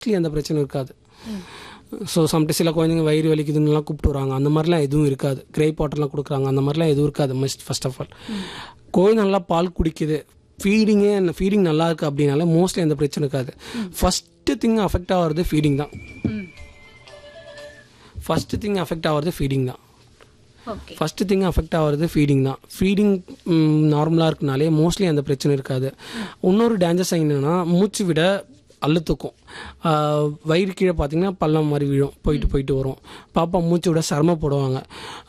mostly அந்த பிரச்சனை இருக்காது ஸோ சம்டைம் சில குழந்தைங்க வயிறு வலிக்குதுன்னுலாம் கூப்பிட்டு வராங்க அந்த மாதிரிலாம் எதுவும் இருக்காது கிரேப் வாட்டர்லாம் கொடுக்குறாங்க அந்த மாதிரிலாம் எதுவும் இருக்காது மஸ்ட் ஃபர்ஸ்ட் ஆஃப் ஆல் குழந்தை நல்லா பால் குடிக்குது ஃபீடிங்கே ஃபீடிங் நல்லா இருக்குது அப்படின்னாலே மோஸ்ட்லி அந்த பிரச்சனை இருக்காது ஃபஸ்ட்டு திங் அஃபெக்ட் ஆகிறது ஃபீடிங் தான் ஃபஸ்ட்டு திங் அஃபெக்ட் ஆகிறது ஃபீடிங் தான் ஓகே ஃபஸ்ட்டு திங் அஃபெக்ட் ஆகிறது ஃபீடிங் தான் ஃபீடிங் நார்மலாக இருக்கனாலே மோஸ்ட்லி அந்த பிரச்சனை இருக்காது இன்னொரு டேஞ்சர் சைன் என்னன்னா மூச்சு விட அழுத்துக்கும் ஆஹ் வயிறு கீழே பார்த்தீங்கன்னா பள்ளம் மாதிரி விழும் போயிட்டு போயிட்டு வரும் பாப்பா மூச்சு விட சிரமப்படுவாங்க